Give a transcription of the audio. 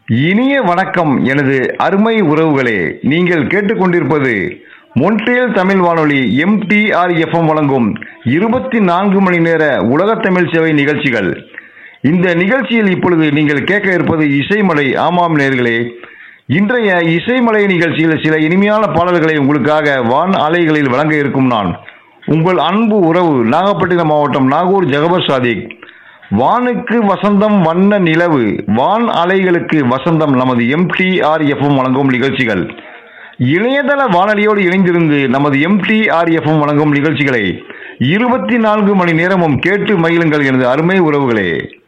இனிய வணக்கம் எனது அருமை உறவுகளே நீங்கள் கேட்டுக்கொண்டிருப்பது மொன்ட்ரியல் தமிழ் வானொலி எம்டிஆர் எஃப்எம் வழங்கும் இருபத்தி நான்கு மணி நேர உலக தமிழ் சேவை நிகழ்ச்சிகள் இந்த நிகழ்ச்சியில் இப்பொழுது நீங்கள் கேட்க இருப்பது இசைமலை ஆமாம் நேர்களே இன்றைய இசைமலை நிகழ்ச்சியில் சில இனிமையான பாடல்களை உங்களுக்காக வான் அலைகளில் வழங்க இருக்கும் நான் உங்கள் அன்பு உறவு நாகப்பட்டினம் மாவட்டம் நாகூர் ஜகபர் சாதிக் வானுக்கு வசந்தம் வண்ண நிலவு வான் அலைகளுக்கு வசந்தம் நமது எம்டிஆர் எஃப்எம் வழங்கும் நிகழ்ச்சிகள் இணையதள வானொலியோடு இணைந்திருந்து நமது எம்டிஆர் எஃப்எம் வழங்கும் நிகழ்ச்சிகளை இருபத்தி நான்கு மணி நேரமும் கேட்டு மகிழுங்கள் எனது அருமை உறவுகளே